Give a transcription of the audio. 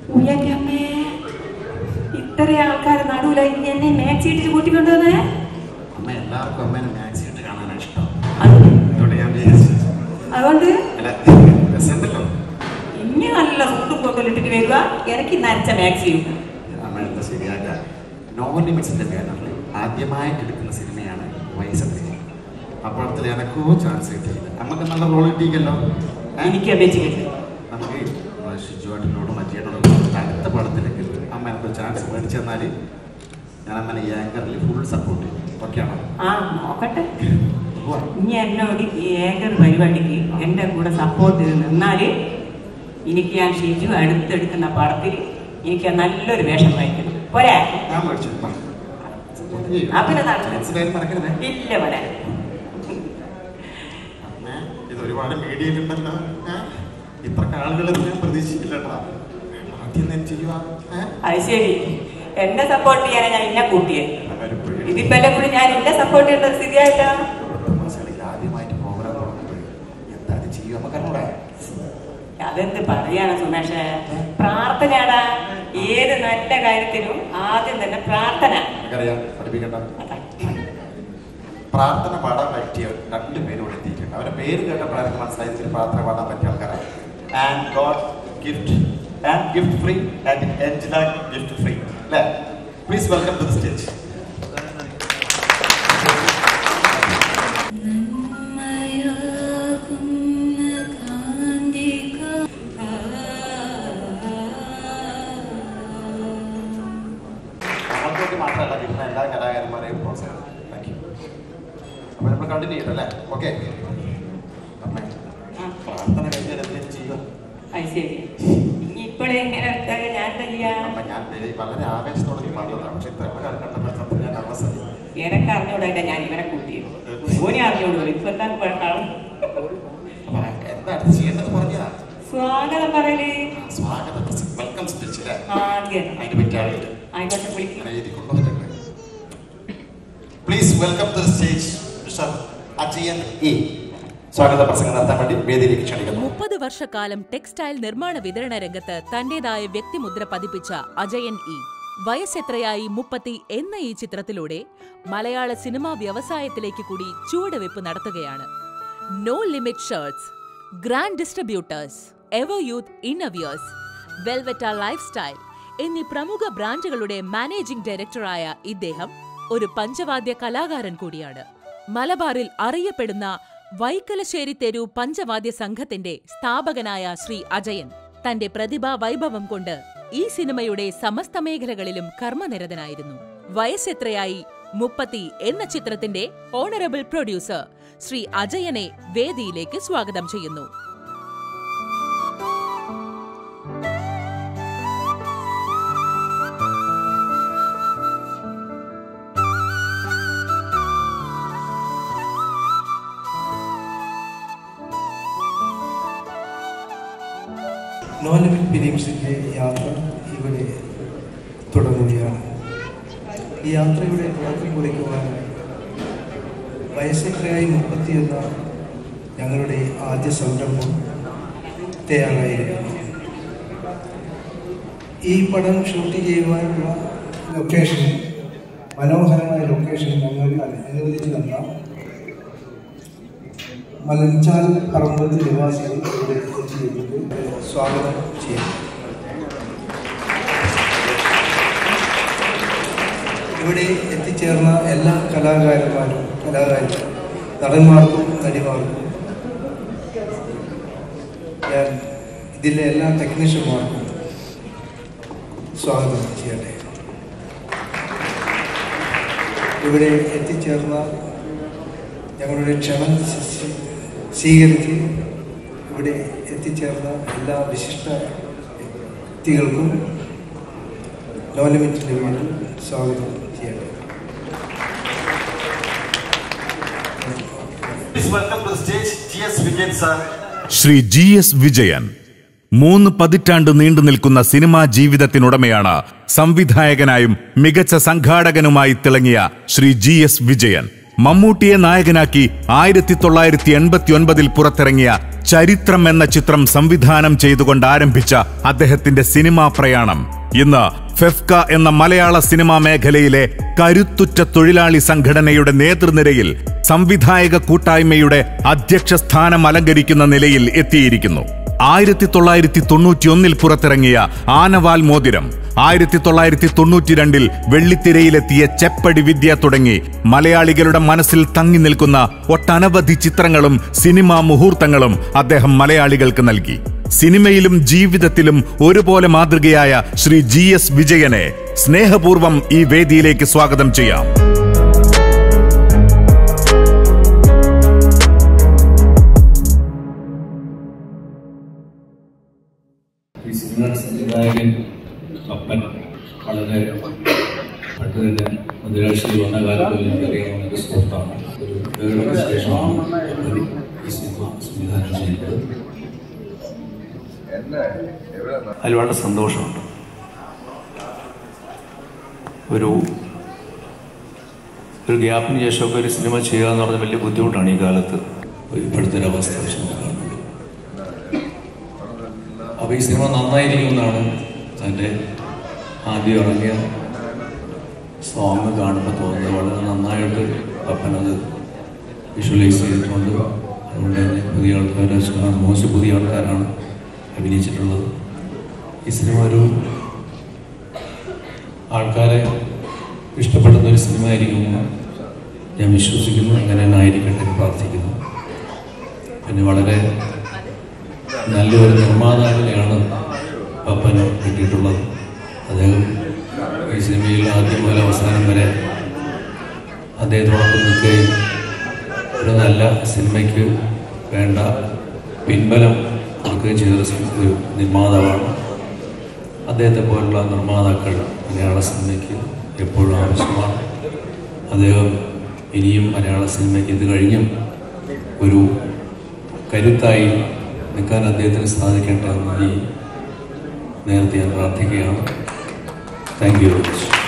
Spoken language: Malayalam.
ഉയ്യന്റെ അമ്മേ ഇത്ര ആൾക്കാരെ നടുവില എന്നെ മാക്സി ഇട്ടിട്ട് കൂട്ടിക്കൊണ്ടുവന്നേ അമ്മ എല്ലാവർക്കും അമ്മേനെ മാക്സി ഇട്ട് കാണാനാണ് ഇഷ്ടം അത് അതുകൊണ്ട് ഞാൻ വിചാരിച്ചു അതുകൊണ്ട് അല്ല രസമുണ്ടല്ലോ ഇനി നല്ല സുട്ടും കൊണ്ടിട്ടിട്ട് വരിക ഇറക്കി നരച്ച മാക്സിയും അമ്മ എന്താ ശരിയാക്കാം നോ ലിമിറ്റ്സിന്റെ ബാനറിൽ ആദ്യമായിട്ട് എടുക്കുന്ന സിനിമയാണ് വയസ്സത്തിൽ അപ്പോഴത്തിൽ എനക്കോ ചാൻസ് കിട്ടിയില്ല നമുക്ക് നല്ല റോൾ കിട്ടിയില്ലല്ലോ ഏ? എനിക്ക് വെച്ച് കിട്ടി നമുക്ക് ഷിജുവാട്ടിനോടും മറ്റിയോടും അടുത്ത പടത്തിലേക്ക് അമ്മ എനിക്ക് ചാൻസ് മേടിച്ചു തന്നാൽ ഞാൻ അമ്മനെ ഏങ്കറിൽ ഫുൾ സപ്പോർട്ട് ചെയ്യും ഓക്കെയാണോ ആ നോക്കട്ടെ പോവാം. ഇനി എന്നോട് ഈ ഏകർ പരിപാടിക്ക് എൻ്റെ കൂടെ സപ്പോർട്ട് ചെയ്ത് നിന്നാൽ എനിക്ക് ഞാൻ ഷിജു അടുത്തെടുക്കുന്ന പടത്തിൽ എനിക്ക് നല്ലൊരു വേഷം വഹിക്കണം പോരെ ഞാൻ മേടിച്ചു സപ്പോർട്ട് ചെയ്യും ആ, പിന്നെ നടക്കും. മനസ്സിലായാലും മറക്കരുതേ ഇല്ല പോരെ അമ്മേ, ഇത് ഒരുപാട് മീഡിയയിലുണ്ടല്ലോ ഏ? ഇത്രക്ക് ആളുകളൊന്നും ഞാൻ പ്രതീക്ഷിക്കില്ലട്ടോ ആദ്യം ഞാൻ ചെയ്യുക അത് ശരി എന്നെ സപ്പോർട്ട് ചെയ്യാനാണ് ഞാൻ ഇന്നെ കൂട്ടിയത് ഒരു പേടി ഇതിപ്പോ എല്ലാം കൂടി ഞാൻ ഇന്നെ സപ്പോർട്ട് ചെയ്യേണ്ട സ്ഥിതിയായിട്ടാ മാസങ്ങളിൽ ആദ്യമായിട്ട് പ്രോഗ്രാം തുടങ്ങുമ്പോൾ എന്താ ഇത് ചെയ്യുക നമുക്ക് അറിഞ്ഞൂടെ അതെന്ത് പറയാണ് സുമേഷ് പ്രാർത്ഥനയാടാ ഏത് നല്ല കാര്യത്തിനും ആദ്യം തന്നെ പ്രാർത്ഥന നമുക്കറിയാം പഠിപ്പിക്കണ്ട അതാ. പ്രാർത്ഥന പാടാൻ പറ്റിയ രണ്ട് പേര് ഇവിടെ എത്തിയിട്ടുണ്ട് അവരുടെ പേര് കേട്ടപ്പോൾ എനിക്ക് മനസ്സിലായത് ഇവര് പ്രാർത്ഥന പാടാൻ പറ്റിയ ആൾക്കാരാണ് and god gift and gift free and എൻജില ഗിഫ്റ്റ് ഫ്രീ അല്ലേ please welcome to the stage നമുക്ക് വേണ്ടി മാത്രമല്ല ഇരുന്ന എല്ലാ കലാകാരന്മാരെയും പ്രോത്സാഹനം താങ്ക് യു അപ്പോൾ നമ്മൾ കണ്ടിന്യൂ ചെയ്യണം അല്ലേ ഓക്കെ പ്രാർത്ഥന കഴിഞ്ഞാൽ എന്തെങ്കിലും ചെയ്യുക അത് ശരി ഇനി ഇപ്പോഴേ ഇങ്ങനെ എടുത്താൽ ഞാൻ എന്താ ചെയ്യാ അപ്പൊ ഞാൻ ദേ- വളരെ ആവേശത്തോടെ നീ പറഞ്ഞതാണ് പക്ഷെ ഇത്ര കാലം കണ്ടപ്പോൾ ഞാൻ അവസാനം എനക്ക് അറിഞ്ഞൂടാ ഞാൻ ഇവരെ കൂട്ടിയത് ഓനെ അറിഞ്ഞോളൂ ഇപ്പൊ എന്താ കുഴപ്പം അപ്പൊ എന്താ അടുത്ത് ചെയ്യേണ്ടത് പറഞ്ഞതാ സ്വാഗതം പറയല് സ്വാഗത വെൽക്കം സ്പീച്ച് അല്ലേ ആദ്യം അതിന് പറ്റിയ ആളുണ്ട് ആയിക്കോട്ടെ വിളിക്കും ഞാൻ എഴുതി കൊണ്ടുവന്നിട്ടുണ്ട് please welcome to stage mister Ajayan ഇ സ്വാഗത പ്രസംഗം നടത്താൻ വേണ്ടി വേദിയിലേക്ക് ക്ഷണിക്കുന്നു മുപ്പത് വർഷക്കാലം ടെക്സ്റ്റൈൽ നിർമ്മാണ വിതരണ രംഗത്ത് തന്റേതായ വ്യക്തിമുദ്ര പതിപ്പിച്ച അജയൻ ഇ വയസ്സെത്രയായി മുപ്പത്തി എന്ന ഈ ചിത്രത്തിലൂടെ മലയാള സിനിമാ വ്യവസായത്തിലേക്ക് കൂടി ചുവടുവെപ്പ് നടത്തുകയാണ് no limit shirts grand distributors ever youth innovators velvet lifestyle എന്നീ പ്രമുഖ ബ്രാൻഡുകളുടെ മാനേജിംഗ് ഡയറക്ടറായ ഇദ്ദേഹം ഒരു പഞ്ചവാദ്യ കലാകാരൻ കൂടിയാണ് മലബാറിൽ അറിയപ്പെടുന്ന വൈക്കലശ്ശേരി തെരു പഞ്ചവാദ്യ സംഘത്തിന്റെ സ്ഥാപകനായ ശ്രീ അജയൻ തന്റെ പ്രതിഭാ വൈഭവം കൊണ്ട് ഈ സിനിമയുടെ സമസ്ത മേഖലകളിലും കർമ്മനിരതനായിരുന്നു വയസ്സെത്രയായി മുപ്പത്തി എന്ന ചിത്രത്തിന്റെ ഓണറബിൾ പ്രൊഡ്യൂസർ ശ്രീ അജയനെ വേദിയിലേക്ക് സ്വാഗതം ചെയ്യുന്നു നോ ലിമിറ്റ് ഫിലിംസിൻ്റെ യാത്ര ഇവിടെ തുടങ്ങുകയാണ് ഈ യാത്രയുടെ തുടക്കം കുറിക്കുവാൻ വയസ്സെത്രയായി മുപ്പത്തി എന്ന ഞങ്ങളുടെ ആദ്യ സംരംഭം തയ്യാറായിരിക്കുന്നു ഈ പടം ഷൂട്ട് ചെയ്യുവാനുള്ള ലൊക്കേഷൻ മനോഹരമായ ലൊക്കേഷൻ ഞങ്ങൾക്ക് അനുവദിച്ചു തന്ന മലഞ്ചാൽ പറമ്പത്ത് നിവാസികൾ ഇവിടെ എത്തിയിട്ടുണ്ട് സ്വാഗതം ചെയ്യാം ഇവിടെ എത്തിച്ചേർന്ന എല്ലാ കലാകാരന്മാരും കലാകാരി നടന്മാർക്കും നടിമാർക്കും ഞാൻ ഇതിലെ എല്ലാ ടെക്നീഷ്യന്മാർക്കും സ്വാഗതം ചെയ്യട്ടെ ഇവിടെ എത്തിച്ചേർന്ന ഞങ്ങളുടെ ക്ഷണം സ്വീ- സ്വീകരിച്ച് ഇവിടെ എത്തിച്ചേർന്ന എല്ലാ വിശിഷ്ട വ്യക്തികൾക്കും നോ ലിമിറ്റിൻ്റെ പേരിൽ സ്വാഗതം ചെയ്യട്ടെ please welcome to stage G S Vijayan sir Shri G S Vijayan മൂന്ന് പതിറ്റാണ്ട് നീണ്ടു നിൽക്കുന്ന സിനിമാ ജീവിതത്തിനുടമയാണ് സംവിധായകനായും മികച്ച സംഘാടകനുമായി തിളങ്ങിയ ശ്രീ ജി എസ് വിജയൻ മമ്മൂട്ടിയെ നായകനാക്കി ആയിരത്തി തൊള്ളായിരത്തി എൺപത്തി ഒൻപതിൽ പുറത്തിറങ്ങിയ ചരിത്രം എന്ന ചിത്രം സംവിധാനം ചെയ്തുകൊണ്ട് ആരംഭിച്ച അദ്ദേഹത്തിന്റെ സിനിമാ പ്രയാണം ഇന്ന് ഫെഫ്ക എന്ന മലയാള സിനിമാ മേഖലയിലെ കരുത്തുറ്റ തൊഴിലാളി സംഘടനയുടെ നേതൃനിരയിൽ സംവിധായക കൂട്ടായ്മയുടെ അധ്യക്ഷ സ്ഥാനം അലങ്കരിക്കുന്ന നിലയിൽ എത്തിയിരിക്കുന്നു ആയിരത്തി തൊള്ളായിരത്തി തൊണ്ണൂറ്റി ഒന്നിൽ പുറത്തിറങ്ങിയ ആനവാൽ മോതിരം ആയിരത്തി തൊള്ളായിരത്തി തൊണ്ണൂറ്റി രണ്ടിൽ വെള്ളിത്തിരയിലെത്തിയ ചെപ്പടി വിദ്യ തുടങ്ങി മലയാളികളുടെ മനസ്സിൽ തങ്ങി നിൽക്കുന്ന ഒട്ടനവധി ചിത്രങ്ങളും സിനിമാ മുഹൂർത്തങ്ങളും അദ്ദേഹം മലയാളികൾക്ക് നൽകി സിനിമയിലും ജീവിതത്തിലും ഒരുപോലെ മാതൃകയായ ശ്രീ ജി എസ് വിജയനെ സ്നേഹപൂർവം ഈ വേദിയിലേക്ക് സ്വാഗതം ചെയ്യാം ഈ സിനിമയുടെ സംവിധായകൻ അപ്പൻ വളരെ പണ്ട് തന്നെ മധുരാശ്ശേരി വന്ന കാലത്തിൽ എനിക്കറിയാവുന്ന ഒരു സുഹൃത്താണ് ഒരു വേറെ ശേഷമാണ് അപ്പൻ ഈ സിനിമ സംവിധാനം ചെയ്യുന്നത് അതിൽ വളരെ സന്തോഷമുണ്ട് ഒരു ഒരു ഗ്യാപ്പിന് ശേഷമൊക്കെ ഒരു സിനിമ ചെയ്യുക എന്ന് പറഞ്ഞാൽ വലിയ ബുദ്ധിമുട്ടാണ് ഈ കാലത്ത് ഇപ്പോഴത്തെ ഒരു അവസ്ഥ വെച്ച് നോക്കുകയാണെങ്കിൽ അപ്പോൾ ഈ സിനിമ നന്നായിരിക്കുമെന്നാണ് എൻ്റെ ആദ്യം ഇറങ്ങിയ സോങ് കാണുമ്പോൾ തോന്നുന്നത് വളരെ നന്നായിട്ട് അപ്പനത് വിഷ്വലൈസ് ചെയ്തിട്ടുണ്ട് അതുകൊണ്ട് തന്നെ പുതിയ ആൾക്കാർ മോശം പുതിയ ആൾക്കാരാണ് അഭിനയിച്ചിട്ടുള്ളത് ഈ സിനിമ ഒരു ആൾക്കാരെ ഇഷ്ടപ്പെടുന്ന ഒരു സിനിമ ആയിരിക്കുമെന്ന് ഞാൻ വിശ്വസിക്കുന്നു അങ്ങനെ തന്നെ ആയിരിക്കട്ടെ എന്ന് പ്രാർത്ഥിക്കുന്നു പിന്നെ വളരെ നല്ലൊരു നിർമ്മാതാവിനെയാണ് പപ്പന് കിട്ടിയിട്ടുള്ളത് അദ്ദേഹം ഈ സിനിമയിൽ ആദ്യം മുതൽ അവസാനം വരെ അദ്ദേഹത്തോടൊപ്പം നിൽക്കുകയും ഒരു നല്ല സിനിമയ്ക്ക് വേണ്ട പിൻബലം കൊടുക്കുകയും ചെയ്തൊരു സി- ഒരു നിർമ്മാതാവാണ് അദ്ദേഹത്തെ പോലുള്ള നിർമ്മാതാക്കൾ മലയാള സിനിമയ്ക്ക് എപ്പോഴും ആവശ്യമാണ് അദ്ദേഹം ഇനിയും മലയാള സിനിമയ്ക്ക് ഇത് കഴിഞ്ഞും ഒരു കരുത്തായി നിൽക്കാൻ അദ്ദേഹത്തിന് സാധിക്കട്ടെ എന്ന് ഈ നേരത്തെ ഞാൻ പ്രാർത്ഥിക്കുകയാണ് താങ്ക് യു വെരി മച്ച്